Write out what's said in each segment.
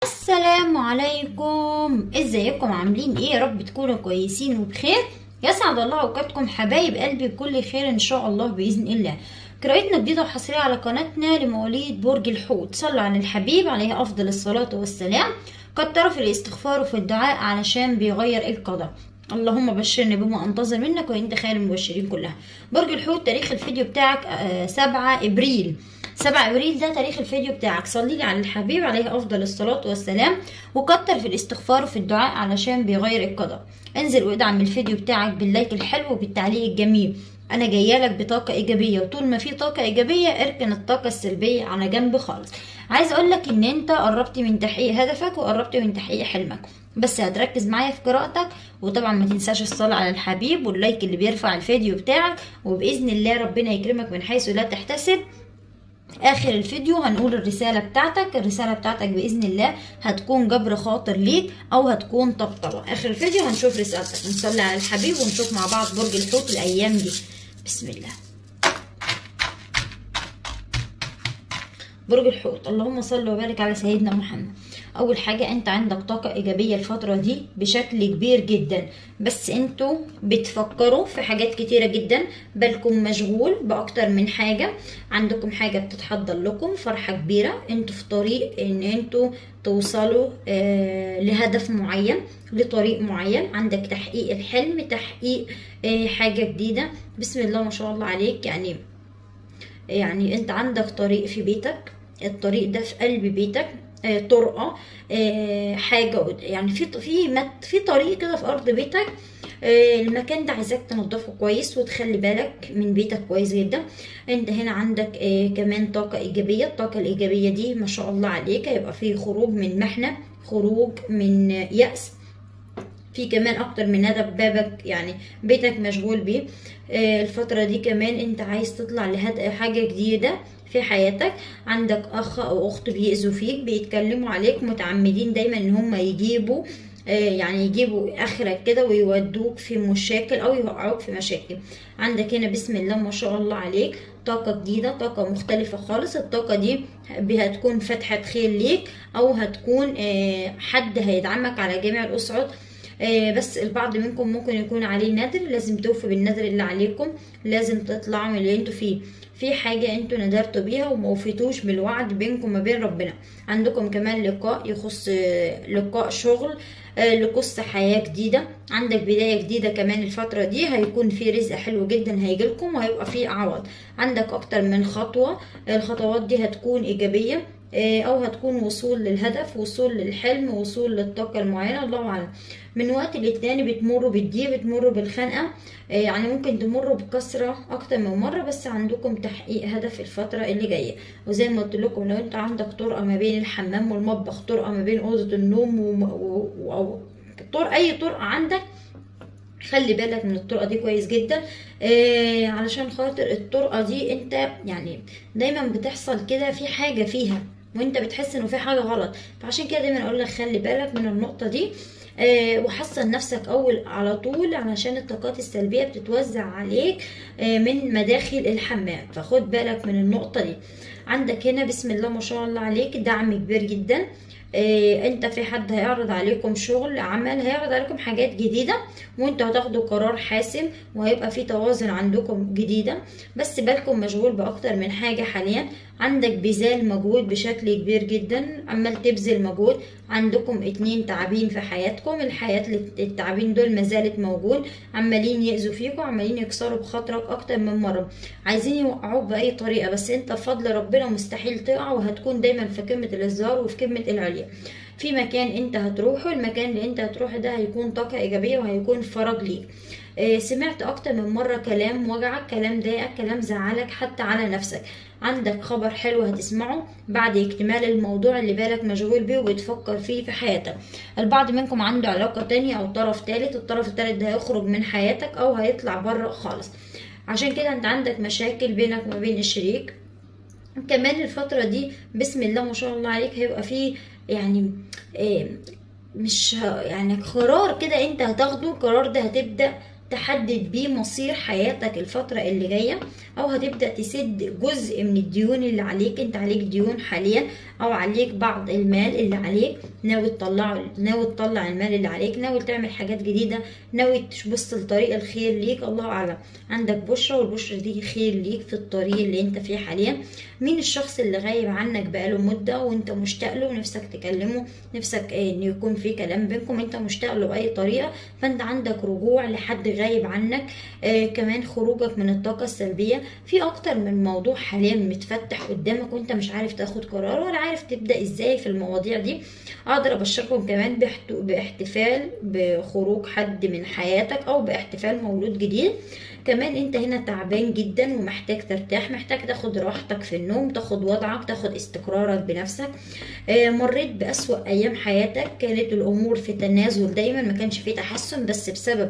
السلام عليكم ازيكم عاملين ايه يا رب تكونوا كويسين وبخير يسعد الله اوقاتكم حبايب قلبي بكل خير ان شاء الله باذن الله قراءتنا جديده وحصريه على قناتنا لمواليد برج الحوت صلوا على الحبيب عليه افضل الصلاه والسلام كتروا في الاستغفار وفي الدعاء علشان بيغير القدر اللهم بشرني بما انتظر منك وانت خير المبشرين كلها برج الحوت تاريخ الفيديو بتاعك آه، 7 ابريل 7 ابريل ده تاريخ الفيديو بتاعك صلي لي على الحبيب عليه افضل الصلاه والسلام وكتر في الاستغفار وفي الدعاء علشان بيغير القدر انزل وادعم الفيديو بتاعك باللايك الحلو وبالتعليق الجميل انا جايه لك بطاقه ايجابيه وطول ما في طاقه ايجابيه اركن الطاقه السلبيه على جنب خالص عايز اقول لك ان انت قربت من تحقيق هدفك وقربت من تحقيق حلمك بس هتركز معايا في قراءتك وطبعا ما تنساش الصلاة على الحبيب واللايك اللي بيرفع الفيديو بتاعك وبإذن الله ربنا يكرمك من حيث لا تحتسب اخر الفيديو هنقول الرساله بتاعتك الرساله بتاعتك باذن الله هتكون جبر خاطر ليك او هتكون طبطبه اخر الفيديو هنشوف رسالتك نصلي على الحبيب ونشوف مع بعض برج الحوت الايام دي بسم الله برج الحوت اللهم صل وبارك على سيدنا محمد اول حاجه انت عندك طاقه ايجابيه الفتره دي بشكل كبير جدا بس انتوا بتفكروا في حاجات كتيره جدا بالكم مشغول باكتر من حاجه عندكم حاجه بتتحضر لكم فرحه كبيره انتوا في طريق ان انتوا توصلوا آه لهدف معين لطريق معين عندك تحقيق الحلم تحقيق آه حاجه جديده بسم الله ما شاء الله عليك يعني يعني انت عندك طريق في بيتك الطريق ده في قلب بيتك آه، طرقه آه، حاجه قد- يعني في في مت- في طريق كده في ارض بيتك آه، المكان ده عايزاك تنضفه كويس وتخلي بالك من بيتك كويس جدا انت هنا عندك آه، كمان طاقه ايجابيه الطاقه الايجابيه دي ما شاء الله عليك هيبقى في خروج من محنه خروج من يأس في كمان اكتر من هدف بابك يعني بيتك مشغول بيه آه، الفترة دي كمان انت عايز تطلع لهد حاجة جديدة في حياتك عندك اخ او اخت بيأذوا فيك بيتكلموا عليك متعمدين دايما ان هم يجيبوا آه، يعني يجيبوا اخرك كده ويودوك في مشاكل او يوقعوك في مشاكل عندك هنا بسم الله ما شاء الله عليك طاقة جديدة طاقة مختلفة خالص الطاقة دي هتكون فتحة خير ليك او هتكون آه، حد هيدعمك على جميع الاسعد آه، بس البعض منكم ممكن يكون عليه نذر لازم توفوا بالنذر اللي عليكم لازم تطلعوا من اللي انتوا فيه في حاجة انتوا ندرتوا بيها وما وفيتوش بالوعد بينكم وما بين ربنا عندكم كمان لقاء يخص آه، لقاء شغل آه، يخص حياة جديدة عندك بداية جديدة كمان الفترة دي هيكون في رزق حلو جدا هيجيلكم وهيبقى في عوض عندك اكتر من خطوة الخطوات دي هتكون ايجابية آه، او هتكون وصول للهدف وصول للحلم وصول للطاقة المعينة الله اعلم من وقت للتاني بتمروا بالضيق بتمروا بالخنقة آه، يعني ممكن تمروا بكسرة اكتر من مرة بس عندكم تحقيق هدف الفترة اللي جاية وزي ما قلت لكم لو انت عندك طرقة ما بين الحمام والمطبخ طرقة ما بين اوضة النوم وم- و... و... أو طرق اي طرقة عندك خلي بالك من الطرقه دي كويس جدا آه علشان خاطر الطرقه دي انت يعني دايما بتحصل كده في حاجه فيها وانت بتحس انه في حاجه غلط فعشان كده دايما اقول لك خلي بالك من النقطه دي آه وحصن نفسك اول على طول علشان الطاقات السلبيه بتتوزع عليك آه من مداخل الحمام فخد بالك من النقطه دي عندك هنا بسم الله ما شاء الله عليك دعم كبير جدا إيه انت في حد هيعرض عليكم شغل عمل هيعرض عليكم حاجات جديدة وانتوا هتاخدوا قرار حاسم وهيبقى في توازن عندكم جديدة بس بالكم مشغول باكتر من حاجة حاليا عندك بذال مجهود بشكل كبير جدا عمال تبذل مجهود عندكم اتنين تعابين في حياتكم الحياة التعابين دول ما زالت موجود عمالين يأذوا فيكم عمالين يكسروا بخاطرك اكتر من مرة عايزين يوقعوك بأي طريقة بس انت بفضل ربنا مستحيل تقع وهتكون دايما في قمة الازدهار وفي قمة العليا في مكان انت هتروحه المكان اللي انت هتروحه ده هيكون طاقة ايجابية وهيكون فرج ليك آه، سمعت اكتر من مرة كلام وجعك كلام ضايقك كلام زعلك حتى على نفسك عندك خبر حلو هتسمعه بعد اكتمال الموضوع اللي بالك مشغول بيه وبتفكر فيه في حياتك البعض منكم عنده علاقة تانية او طرف تالت الطرف التالت ده هيخرج من حياتك او هيطلع بره خالص عشان كده انت عندك مشاكل بينك وما بين الشريك كمان الفترة دي بسم الله ما شاء الله عليك هيبقى فيه يعني إيه مش ه- يعني قرار كده انت هتاخده القرار ده هتبدأ تحدد بيه مصير حياتك الفترة اللي جاية او هتبدأ تسد جزء من الديون اللي عليك انت عليك ديون حاليا او عليك بعض المال اللي عليك ناوي تطلعه ناوي تطلع المال اللي عليك ناوي تعمل حاجات جديده ناوي تبص لطريق الخير ليك الله اعلم عندك بشرة والبشرة دي خير ليك في الطريق اللي انت فيه حاليا مين الشخص اللي غايب عنك بقاله مده وانت مشتاق له ونفسك تكلمه نفسك ان يكون في كلام بينكم انت مشتاق له باي طريقه فانت عندك رجوع لحد غايب عنك آه كمان خروجك من الطاقه السلبيه في اكتر من موضوع حاليا متفتح قدامك وانت مش عارف تاخد قرار ولا عارف تبدا ازاي في المواضيع دي اقدر ابشركم كمان باحتفال بخروج حد من حياتك او باحتفال مولود جديد كمان انت هنا تعبان جدا ومحتاج ترتاح محتاج تاخد راحتك في النوم تاخد وضعك تاخد استقرارك بنفسك آه مريت بأسوأ ايام حياتك كانت الامور في تنازل دايما ما كانش فيه تحسن بس بسبب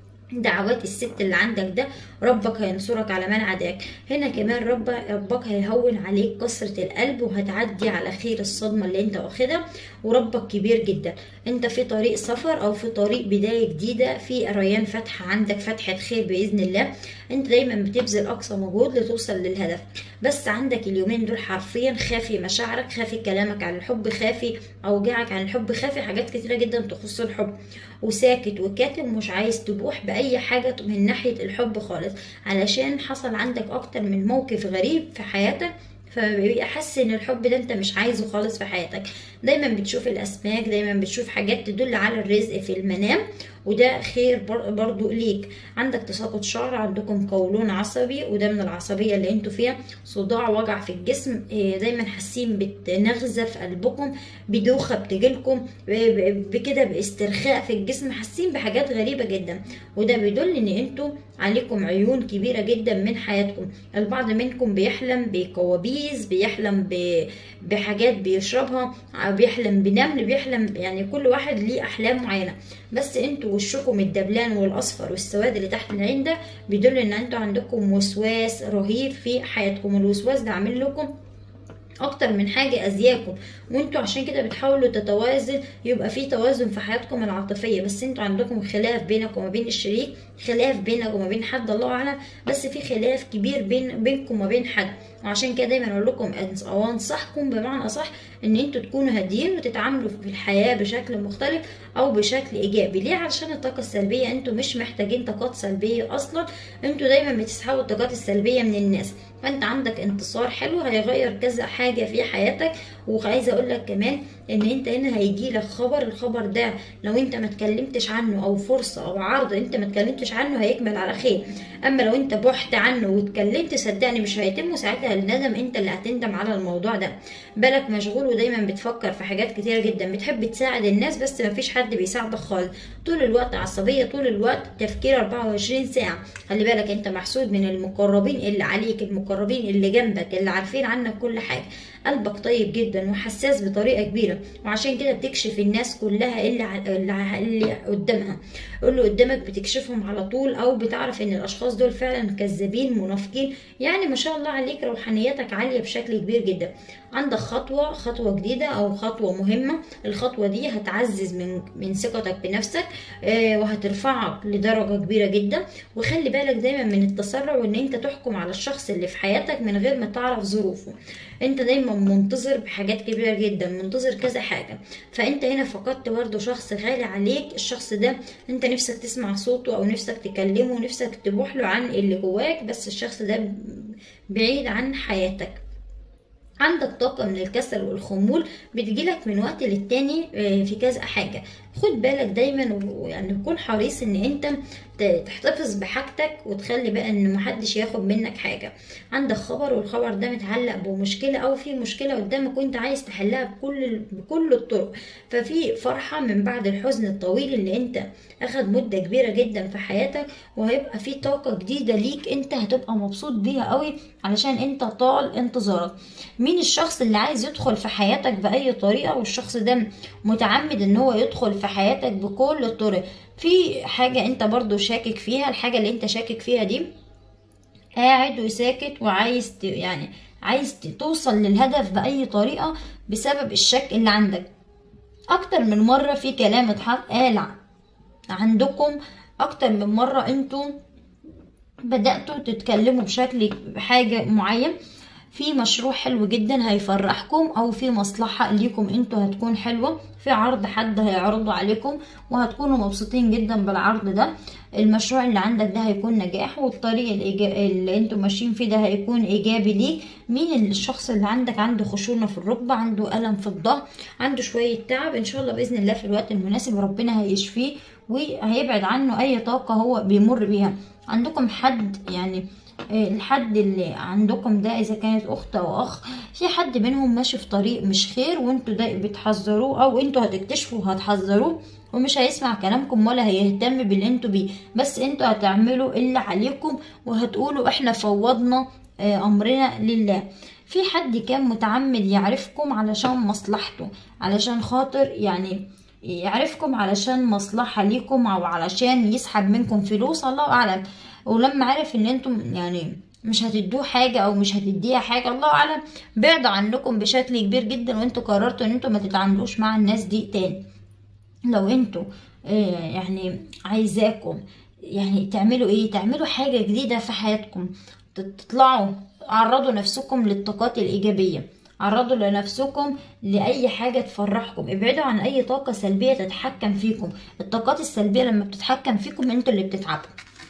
دعوات الست اللي عندك ده ربك هينصرك على من عداك هنا كمان رب ربك هيهون عليك كسرة القلب وهتعدي على خير الصدمة اللي انت واخدها وربك كبير جدا انت في طريق سفر او في طريق بداية جديدة في ريان فتحة عندك فتحة خير بإذن الله انت دايما بتبذل اقصى مجهود لتوصل للهدف بس عندك اليومين دول حرفيا خافي مشاعرك خافي كلامك عن الحب خافي اوجاعك عن الحب خافي حاجات كتيرة جدا تخص الحب وساكت وكاتم مش عايز تبوح بأي حاجة من ناحية الحب خالص علشان حصل عندك أكتر من موقف غريب في حياتك فبيبقى حاسس ان الحب ده انت مش عايزه خالص في حياتك دايما بتشوف الاسماك دايما بتشوف حاجات تدل على الرزق في المنام وده خير برضو ليك عندك تساقط شعر عندكم قولون عصبي وده من العصبيه اللي انتوا فيها صداع وجع في الجسم دايما حاسين بنغزه في قلبكم بدوخه بتجيلكم بكده باسترخاء في الجسم حاسين بحاجات غريبه جدا وده بيدل ان انتوا عليكم عيون كبيره جدا من حياتكم البعض منكم بيحلم بكوابيس بيحلم بحاجات بيشربها بيحلم بنمل بيحلم يعني كل واحد ليه احلام معينه بس انتوا وشكم الدبلان والاصفر والسواد اللي تحت العين ده بيدل ان انتوا عندكم وسواس رهيب في حياتكم الوسواس ده عامل لكم اكتر من حاجه اذياكم وانتوا عشان كده بتحاولوا تتوازن يبقى في توازن في حياتكم العاطفيه بس انتوا عندكم خلاف بينك وما بين الشريك خلاف بينك وما بين حد الله اعلم بس في خلاف كبير بين بينكم وما بين حد وعشان كده دايما اقول لكم او انصحكم بمعنى اصح ان انتوا تكونوا هاديين وتتعاملوا في الحياه بشكل مختلف او بشكل ايجابي ليه علشان الطاقه السلبيه انتوا مش محتاجين طاقات سلبيه اصلا انتوا دايما بتسحبوا الطاقات السلبيه من الناس فانت عندك انتصار حلو هيغير كذا حاجه في حياتك وعايزه اقول لك كمان ان انت هنا هيجي لك خبر الخبر ده لو انت ما اتكلمتش عنه او فرصه او عرض انت ما اتكلمتش عنه هيكمل على خير اما لو انت بحت عنه واتكلمت صدقني مش هيتم ساعتها الندم انت اللي هتندم على الموضوع ده بالك مشغول ودايما بتفكر في حاجات كتيره جدا بتحب تساعد الناس بس ما فيش حد بيساعدك خالص طول الوقت عصبيه طول الوقت تفكير 24 ساعه خلي بالك انت محسود من المقربين اللي عليك المقربين اللي جنبك اللي عارفين عنك كل حاجه قلبك طيب جدا وحساس بطريقه كبيره وعشان كده بتكشف الناس كلها اللي اللي, اللي قدامها اللي قدامك بتكشفهم على طول او بتعرف ان الاشخاص دول فعلا كذابين منافقين يعني ما شاء الله عليك روحانيتك عاليه بشكل كبير جدا عندك خطوه خطوه جديده او خطوه مهمه الخطوه دي هتعزز من من ثقتك بنفسك آه وهترفعك لدرجه كبيره جدا وخلي بالك دايما من التسرع وان انت تحكم على الشخص اللي في حياتك من غير ما تعرف ظروفه انت دايما منتظر بحاجات كبيره جدا منتظر كذا حاجه فانت هنا فقدت برضه شخص غالي عليك الشخص ده انت نفسك تسمع صوته او نفسك تكلمه ونفسك تبوح له عن اللي جواك بس الشخص ده بعيد عن حياتك عندك طاقة من الكسل والخمول بتجيلك من وقت للتاني في كذا حاجة خد بالك دايما ويعني كن حريص ان انت تحتفظ بحاجتك وتخلي بقى ان محدش ياخد منك حاجة عندك خبر والخبر ده متعلق بمشكلة او في مشكلة قدامك وانت عايز تحلها بكل بكل الطرق ففي فرحة من بعد الحزن الطويل اللي انت اخد مدة كبيرة جدا في حياتك وهيبقى في طاقة جديدة ليك انت هتبقى مبسوط بيها قوي علشان انت طال انتظارك مين الشخص اللي عايز يدخل في حياتك بأي طريقة والشخص ده متعمد ان هو يدخل في حياتك بكل الطرق في حاجة انت برضو شاكك فيها الحاجة اللي انت شاكك فيها دي قاعد وساكت وعايز يعني عايز توصل للهدف بأي طريقة بسبب الشك اللي عندك اكتر من مرة في كلام اتحط قال عندكم اكتر من مرة انتوا بدأتوا تتكلموا بشكل حاجة معين في مشروع حلو جدا هيفرحكم او في مصلحة ليكم انتوا هتكون حلوة في عرض حد هيعرضه عليكم وهتكونوا مبسوطين جدا بالعرض ده المشروع اللي عندك ده هيكون نجاح والطريق الإيجا... اللي انتوا ماشيين فيه ده هيكون ايجابي ليك مين الشخص اللي عندك عنده خشونة في الركبة عنده ألم في الظهر عنده شوية تعب ان شاء الله بإذن الله في الوقت المناسب ربنا هيشفيه وهيبعد عنه اي طاقة هو بيمر بيها عندكم حد يعني الحد اللي عندكم ده اذا كانت اخت او اخ في حد منهم ماشي في طريق مش خير وانتوا ده بتحذروه او انتوا هتكتشفوا هتحذروه ومش هيسمع كلامكم ولا هيهتم باللي انتوا بيه بس انتوا هتعملوا اللي عليكم وهتقولوا احنا فوضنا امرنا لله في حد كان متعمد يعرفكم علشان مصلحته علشان خاطر يعني يعرفكم علشان مصلحة ليكم او علشان يسحب منكم فلوس الله اعلم ولما عرف ان انتم يعني مش هتدوه حاجة او مش هتديها حاجة الله اعلم بعد عنكم بشكل كبير جدا وانتوا قررتوا ان انتوا ما تتعاملوش مع الناس دي تاني لو انتوا آه يعني عايزاكم يعني تعملوا ايه تعملوا حاجة جديدة في حياتكم تطلعوا عرضوا نفسكم للطاقات الإيجابية عرضوا لنفسكم لأي حاجة تفرحكم ابعدوا عن أي طاقة سلبية تتحكم فيكم الطاقات السلبية لما بتتحكم فيكم انتوا اللي بتتعبوا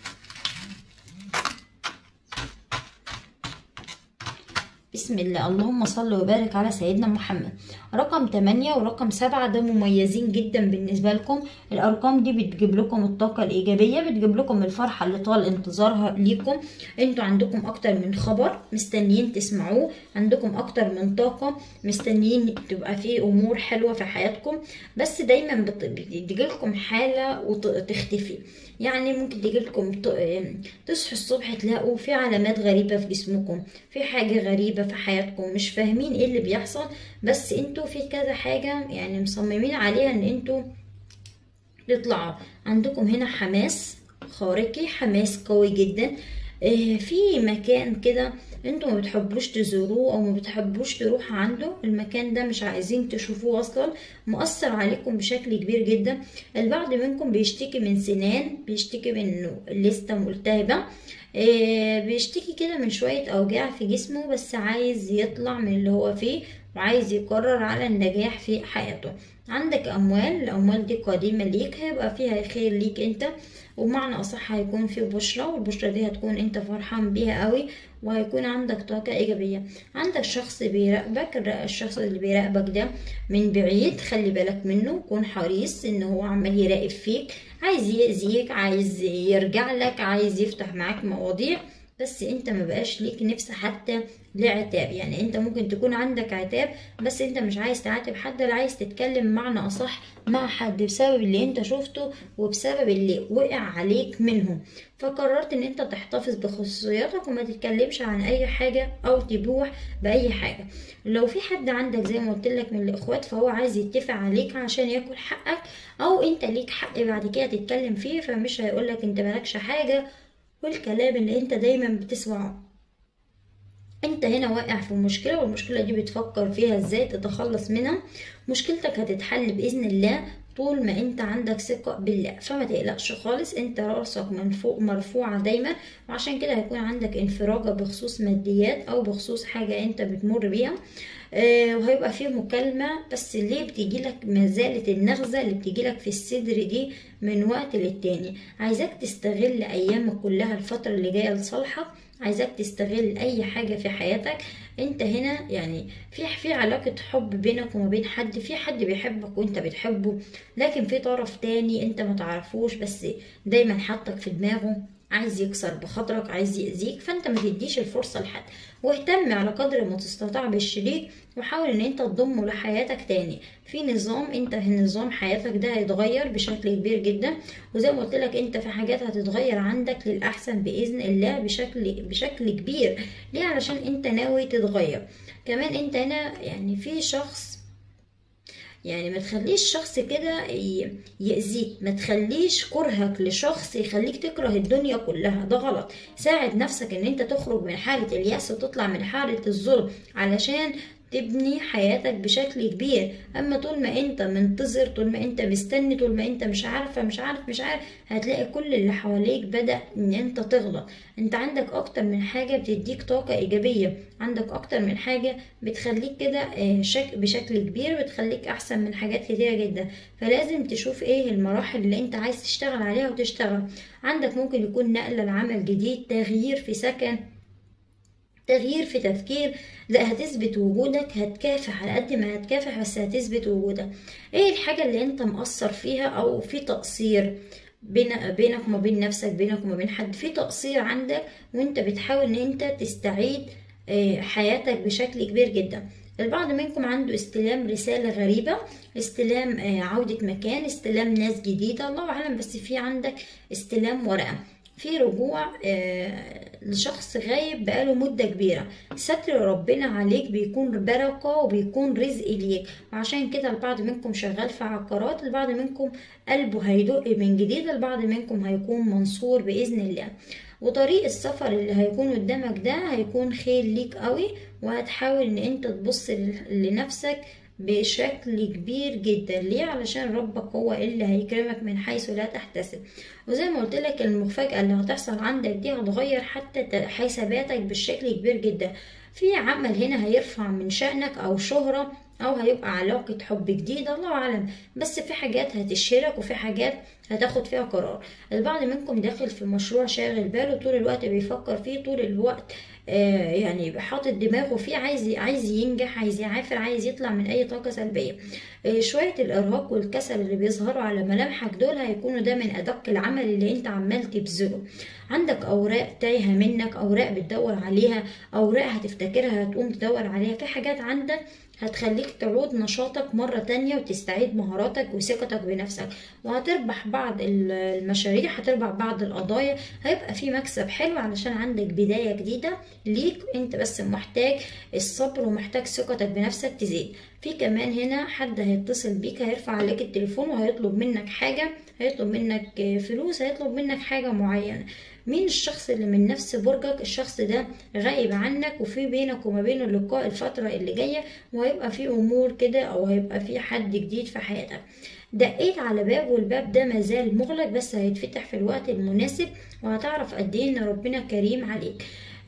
بسم الله اللهم صل وبارك على سيدنا محمد رقم 8 ورقم 7 ده مميزين جدا بالنسبة لكم الأرقام دي بتجيب لكم الطاقة الإيجابية بتجيب لكم الفرحة اللي طال انتظارها ليكم انتوا عندكم أكتر من خبر مستنيين تسمعوه عندكم أكتر من طاقة مستنيين تبقى فيه أمور حلوة في حياتكم بس دايما بتجيلكم حالة وتختفي يعني ممكن تجيلكم تصحوا الصبح تلاقوا في علامات غريبة في جسمكم في حاجة غريبة في حياتكم مش فاهمين ايه اللي بيحصل بس انتوا في كذا حاجة يعني مصممين عليها ان انتوا تطلعوا عندكم هنا حماس خارقي حماس قوي جدا في مكان كده انتوا ما بتحبوش تزوروه او ما بتحبوش تروحوا عنده المكان ده مش عايزين تشوفوه اصلا مؤثر عليكم بشكل كبير جدا البعض منكم بيشتكي من سنان بيشتكي من انه الليسته ملتهبه بيشتكي كده من شويه اوجاع في جسمه بس عايز يطلع من اللي هو فيه وعايز يقرر على النجاح في حياته عندك اموال الاموال دي قديمه ليك هيبقى فيها خير ليك انت ومعنى اصح هيكون في بشرة والبشرة دي هتكون انت فرحان بيها قوي وهيكون عندك طاقة ايجابية عندك شخص بيراقبك الشخص اللي بيراقبك ده من بعيد خلي بالك منه كون حريص ان هو عمال يراقب فيك عايز يأذيك عايز يرجع لك عايز يفتح معاك مواضيع بس انت ما بقاش ليك نفس حتى لعتاب يعني انت ممكن تكون عندك عتاب بس انت مش عايز تعاتب حد ولا عايز تتكلم معنى اصح مع حد بسبب اللي انت شفته وبسبب اللي وقع عليك منهم فقررت ان انت تحتفظ بخصوصياتك وما تتكلمش عن اي حاجة او تبوح باي حاجة لو في حد عندك زي ما قلت لك من الاخوات فهو عايز يتفق عليك عشان ياكل حقك او انت ليك حق بعد كده تتكلم فيه فمش هيقولك انت مالكش حاجة والكلام اللي انت دايما بتسمعه انت هنا واقع في مشكلة والمشكلة دي بتفكر فيها ازاي تتخلص منها مشكلتك هتتحل بإذن الله طول ما انت عندك ثقة بالله فما تقلقش خالص انت راسك من فوق مرفوعة دايما وعشان كده هيكون عندك انفراجة بخصوص ماديات او بخصوص حاجة انت بتمر بيها آه وهيبقى فيه مكالمة بس ليه بتجيلك ما زالت النغزة اللي بتجيلك في الصدر دي من وقت للتاني عايزاك تستغل ايامك كلها الفترة اللي جاية لصالحك عايزاك تستغل اي حاجة في حياتك انت هنا يعني في في علاقة حب بينك وما بين حد في حد بيحبك وانت بتحبه لكن في طرف تاني انت ما تعرفوش بس دايما حاطك في دماغه عايز يكسر بخاطرك عايز يأذيك فانت ما تديش الفرصة لحد واهتم على قدر ما تستطيع بالشريك وحاول ان انت تضمه لحياتك تاني في نظام انت في نظام حياتك ده هيتغير بشكل كبير جدا وزي ما قلت لك انت في حاجات هتتغير عندك للاحسن باذن الله بشكل بشكل كبير ليه علشان انت ناوي تتغير كمان انت هنا يعني في شخص يعني ما تخليش شخص كده يأذيك ما تخليش كرهك لشخص يخليك تكره الدنيا كلها ده غلط ساعد نفسك ان انت تخرج من حالة اليأس وتطلع من حالة الظلم علشان تبني حياتك بشكل كبير اما طول ما انت منتظر طول ما انت مستني طول ما انت مش عارفه مش عارف مش عارف هتلاقي كل اللي حواليك بدا ان انت تغلط انت عندك اكتر من حاجه بتديك طاقه ايجابيه عندك اكتر من حاجه بتخليك كده آه، شك بشكل كبير بتخليك احسن من حاجات كتيره جدا فلازم تشوف ايه المراحل اللي انت عايز تشتغل عليها وتشتغل عندك ممكن يكون نقله لعمل جديد تغيير في سكن تغيير في تفكير لا هتثبت وجودك هتكافح على قد ما هتكافح بس هتثبت وجودك ايه الحاجة اللي انت مقصر فيها او في تقصير بين بينك وما بين نفسك بينك وما بين حد في تقصير عندك وانت بتحاول ان انت تستعيد آه، حياتك بشكل كبير جدا البعض منكم عنده استلام رسالة غريبة استلام آه، عودة مكان استلام ناس جديدة الله أعلم بس في عندك استلام ورقة في رجوع آه، لشخص غايب بقاله مدة كبيرة ستر ربنا عليك بيكون بركة وبيكون رزق ليك وعشان كده البعض منكم شغال في عقارات البعض منكم قلبه هيدق من جديد البعض منكم هيكون منصور بإذن الله وطريق السفر اللي هيكون قدامك ده هيكون خير ليك قوي وهتحاول ان انت تبص لنفسك بشكل كبير جدا ليه علشان ربك هو اللي هيكرمك من حيث لا تحتسب وزي ما قلت لك المفاجأة اللي هتحصل عندك دي هتغير حتى حساباتك بشكل كبير جدا في عمل هنا هيرفع من شأنك أو شهرة أو هيبقى علاقة حب جديدة الله أعلم بس في حاجات هتشهرك وفي حاجات هتاخد فيها قرار البعض منكم داخل في مشروع شاغل باله طول الوقت بيفكر فيه طول الوقت آه يعني حاطط دماغه فيه عايز عايز ينجح عايز يعافر عايز يطلع من اي طاقه سلبيه آه شويه الارهاق والكسل اللي بيظهروا على ملامحك دول هيكونوا ده من ادق العمل اللي انت عمال تبذله عندك اوراق تايهه منك اوراق بتدور عليها اوراق هتفتكرها هتقوم تدور عليها في حاجات عندك هتخليك تعود نشاطك مرة تانية وتستعيد مهاراتك وثقتك بنفسك وهتربح بعض المشاريع هتربح بعض القضايا هيبقى في مكسب حلو علشان عندك بداية جديدة ليك انت بس محتاج الصبر ومحتاج ثقتك بنفسك تزيد في كمان هنا حد هيتصل بيك هيرفع عليك التليفون وهيطلب منك حاجة هيطلب منك فلوس هيطلب منك حاجة معينة مين الشخص اللي من نفس برجك الشخص ده غايب عنك وفي بينك وما بينه لقاء الفترة اللي جاية وهيبقى في أمور كده أو هيبقى في حد جديد في حياتك دقيت على باب والباب ده مازال مغلق بس هيتفتح في الوقت المناسب وهتعرف قد ايه ان ربنا كريم عليك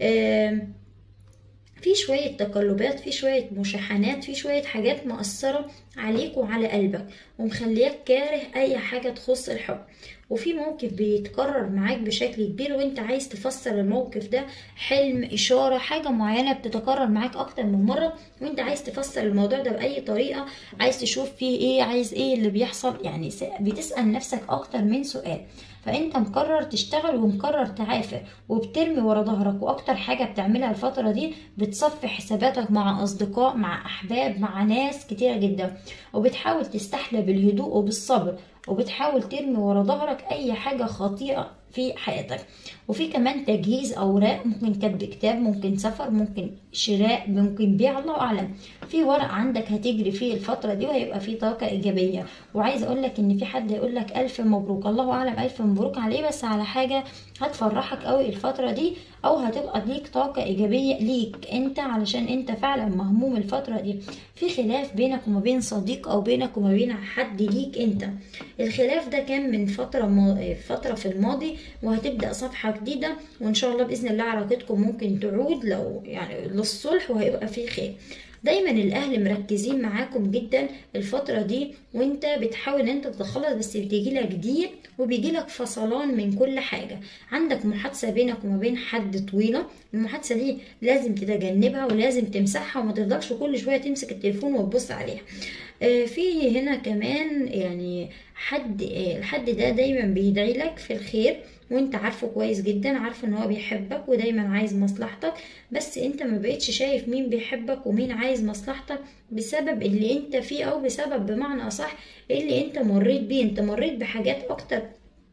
في شوية تقلبات في شوية مشاحنات في شوية حاجات مأثرة عليك وعلى قلبك ومخليك كاره أي حاجة تخص الحب وفي موقف بيتكرر معاك بشكل كبير وانت عايز تفسر الموقف ده حلم إشارة حاجة معينة بتتكرر معاك أكتر من مرة وانت عايز تفسر الموضوع ده بأي طريقة عايز تشوف فيه ايه عايز ايه اللي بيحصل يعني بتسأل نفسك أكتر من سؤال فانت مقرر تشتغل ومقرر تعافر وبترمي ورا ظهرك واكتر حاجه بتعملها الفتره دي بتصفي حساباتك مع اصدقاء مع احباب مع ناس كتيره جدا وبتحاول تستحلى بالهدوء وبالصبر وبتحاول ترمي ورا ظهرك اي حاجه خطيئه في حياتك وفي كمان تجهيز اوراق ممكن كتب كتاب ممكن سفر ممكن شراء ممكن بيع الله اعلم في ورق عندك هتجري فيه الفتره دي وهيبقى فيه طاقه ايجابيه وعايز اقول لك ان في حد يقول لك الف مبروك الله اعلم الف مبروك عليه بس على حاجه هتفرحك قوي الفتره دي او هتبقى ليك طاقه ايجابيه ليك انت علشان انت فعلا مهموم الفتره دي في خلاف بينك وما بين صديق او بينك وما بين حد ليك انت الخلاف ده كان من فتره م... فتره في الماضي وهتبدا صفحه جديده وان شاء الله باذن الله علاقتكم ممكن تعود لو يعني للصلح وهيبقى فيه خير دايما الاهل مركزين معاكم جدا الفتره دي وانت بتحاول ان انت تتخلص بس بتيجي لك ضيق وبيجي لك فصلان من كل حاجه عندك محادثه بينك وما بين حد طويله المحادثه دي لازم تتجنبها ولازم تمسحها وما تفضلش كل شويه تمسك التليفون وتبص عليها آه، في هنا كمان يعني حد آه، الحد ده دايما بيدعي لك في الخير وانت عارفه كويس جدا عارفه ان هو بيحبك ودايما عايز مصلحتك بس انت ما بقتش شايف مين بيحبك ومين عايز مصلحتك بسبب اللي انت فيه او بسبب بمعنى اصح اللي انت مريت بيه انت مريت بحاجات اكتر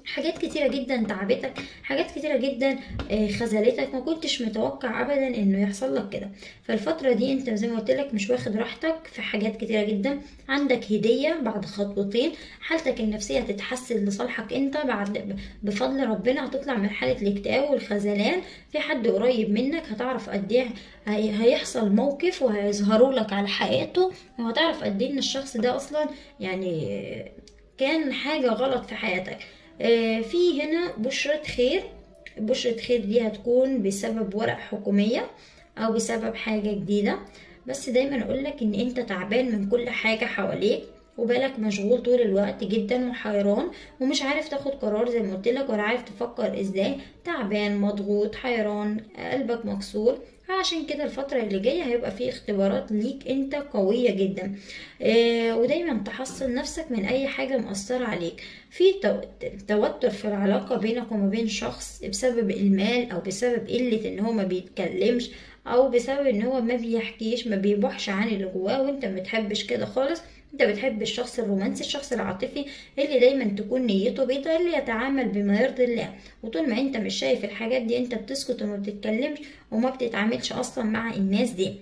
حاجات كتيرة جدا تعبتك حاجات كتيرة جدا آه، خذلتك ما كنتش متوقع ابدا انه يحصل لك كده فالفترة دي انت زي ما قلت لك مش واخد راحتك في حاجات كتيرة جدا عندك هدية بعد خطوتين حالتك النفسية هتتحسن لصالحك انت بعد بفضل ربنا هتطلع من حالة الاكتئاب والخذلان في حد قريب منك هتعرف قد ايه هي- هيحصل موقف وهيظهروا لك على حقيقته وهتعرف قد ايه ان الشخص ده اصلا يعني آه، كان حاجة غلط في حياتك آه، في هنا بشرة خير بشرة خير دي هتكون بسبب ورق حكومية أو بسبب حاجة جديدة بس دايما أقولك إن أنت تعبان من كل حاجة حواليك وبالك مشغول طول الوقت جدا وحيران ومش عارف تاخد قرار زي ما قلت لك ولا عارف تفكر ازاي تعبان مضغوط حيران قلبك مكسور عشان كده الفترة اللي جاية هيبقى فيه اختبارات ليك انت قوية جدا آه ودايما تحصن نفسك من اي حاجة مؤثرة عليك في تو- توتر في العلاقة بينك وما بين شخص بسبب المال او بسبب قلة ان هو ما بيتكلمش او بسبب ان هو ما بيحكيش ما بيبوحش عن اللي جواه وانت ما بتحبش كده خالص انت بتحب الشخص الرومانسي الشخص العاطفي اللي دايما تكون نيته بيضاء اللي يتعامل بما يرضي الله وطول ما انت مش شايف الحاجات دي انت بتسكت وما بتتكلمش وما بتتعاملش اصلا مع الناس دي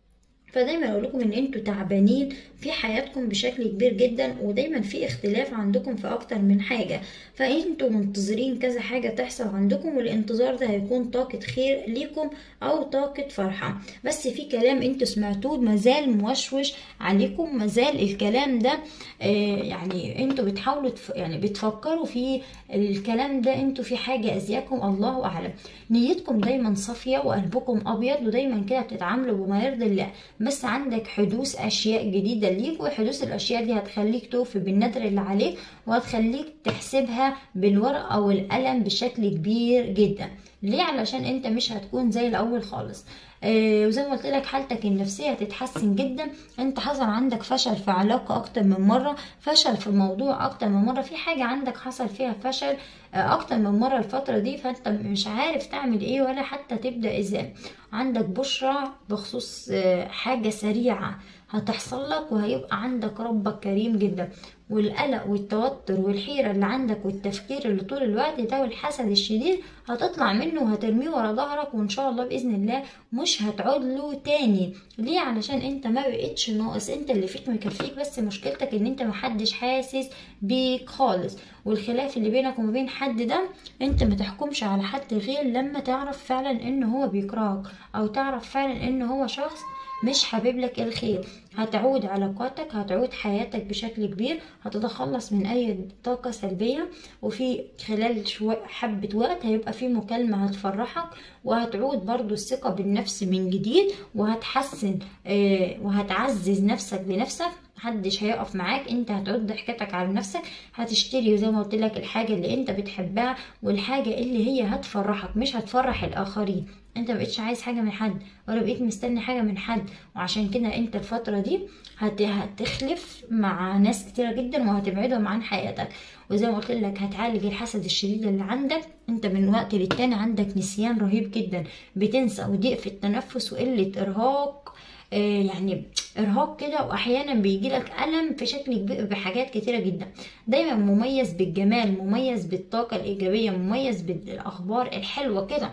فدايما اقول لكم ان انتوا تعبانين في حياتكم بشكل كبير جدا ودايما في اختلاف عندكم في اكتر من حاجة فانتوا منتظرين كذا حاجة تحصل عندكم والانتظار ده هيكون طاقة خير ليكم او طاقة فرحة بس في كلام انتوا سمعتوه مازال موشوش عليكم مازال الكلام ده آه يعني انتوا بتحاولوا تف... يعني بتفكروا في الكلام ده انتوا في حاجة ازياكم الله اعلم نيتكم دايما صافية وقلبكم ابيض ودايما كده بتتعاملوا بما يرضي الله بس عندك حدوث اشياء جديده ليك وحدوث الاشياء دي هتخليك توفي بالنذر اللي عليك وهتخليك تحسبها بالورقه او القلم بشكل كبير جدا ليه علشان انت مش هتكون زي الاول خالص آه وزي ما قلت لك حالتك النفسيه هتتحسن جدا انت حصل عندك فشل في علاقه اكتر من مره فشل في موضوع اكتر من مره في حاجه عندك حصل فيها فشل آه اكتر من مره الفتره دي فانت مش عارف تعمل ايه ولا حتى تبدا ازاي عندك بشرة بخصوص آه، حاجة سريعة هتحصل لك وهيبقى عندك ربك كريم جدا والقلق والتوتر والحيرة اللي عندك والتفكير اللي طول الوقت ده والحسد الشديد هتطلع منه وهترميه ورا ظهرك وان شاء الله بإذن الله مش هتعود له تاني ليه علشان انت ما بقتش ناقص انت اللي فيك مكفيك بس مشكلتك ان انت محدش حاسس بيك خالص والخلاف اللي بينك وما بين حد ده انت ما تحكمش على حد غير لما تعرف فعلا ان هو بيكرهك او تعرف فعلا ان هو شخص مش حابب لك الخير هتعود علاقاتك هتعود حياتك بشكل كبير هتتخلص من اي طاقة سلبية وفي خلال شوية حبة وقت هيبقى في مكالمة هتفرحك وهتعود برضو الثقة بالنفس من جديد وهتحسن آه، وهتعزز نفسك بنفسك محدش هيقف معاك انت هتعود ضحكتك على نفسك هتشتري زي ما قلت لك الحاجة اللي انت بتحبها والحاجة اللي هي هتفرحك مش هتفرح الاخرين انت مبقتش عايز حاجة من حد ولا بقيت مستني حاجة من حد وعشان كده انت الفترة دي هت... هتخلف مع ناس كتيرة جدا وهتبعدهم عن حياتك وزي ما قلت لك هتعالج الحسد الشديد اللي عندك انت من وقت للتاني عندك نسيان رهيب جدا بتنسى وضيق في التنفس وقلة ارهاق آه، يعني ارهاق كده واحيانا بيجيلك الم في شكل كبير بحاجات كتيره جدا دايما مميز بالجمال مميز بالطاقه الايجابيه مميز بالاخبار الحلوه كده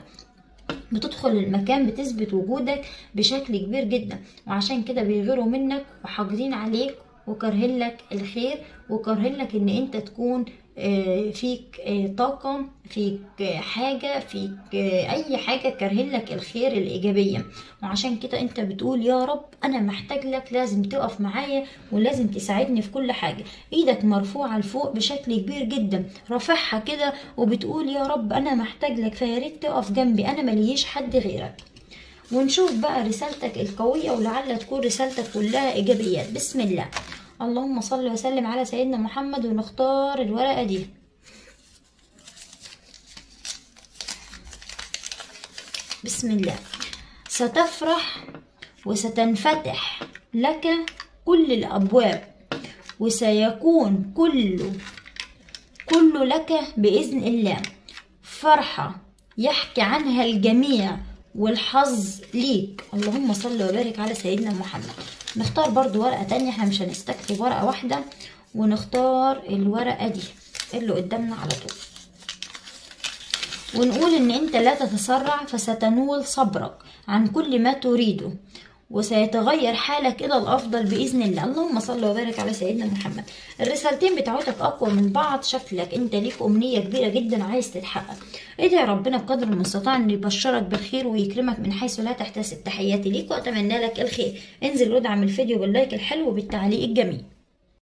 بتدخل المكان بتثبت وجودك بشكل كبير جدا وعشان كده بيغيروا منك وحاقدين عليك وكارهين لك الخير وكارهين لك ان انت تكون آه، فيك آه، طاقة فيك آه، حاجة فيك آه، أي حاجة كارهين لك الخير الإيجابية وعشان كده أنت بتقول يا رب أنا محتاج لك لازم تقف معايا ولازم تساعدني في كل حاجة إيدك مرفوعة لفوق بشكل كبير جدا رافعها كده وبتقول يا رب أنا محتاج لك فياريت تقف جنبي أنا مليش حد غيرك ونشوف بقى رسالتك القوية ولعل تكون رسالتك كلها إيجابيات بسم الله اللهم صل وسلم على سيدنا محمد ونختار الورقة دي بسم الله ستفرح وستنفتح لك كل الأبواب وسيكون كل كل لك بإذن الله فرحة يحكي عنها الجميع والحظ ليك اللهم صل وبارك على سيدنا محمد نختار برضو ورقة تانية احنا مش هنستكفي ورقة واحدة ونختار الورقة دي اللي قدامنا على طول ونقول ان انت لا تتسرع فستنول صبرك عن كل ما تريده وسيتغير حالك الى الافضل باذن الله اللهم صل وبارك على سيدنا محمد الرسالتين بتاعتك اقوى من بعض شكلك انت ليك امنيه كبيره جدا عايز تتحقق ادعي ربنا بقدر المستطاع انه يبشرك بالخير ويكرمك من حيث لا تحتسب تحياتي ليك واتمنى لك الخير انزل وادعم الفيديو باللايك الحلو وبالتعليق الجميل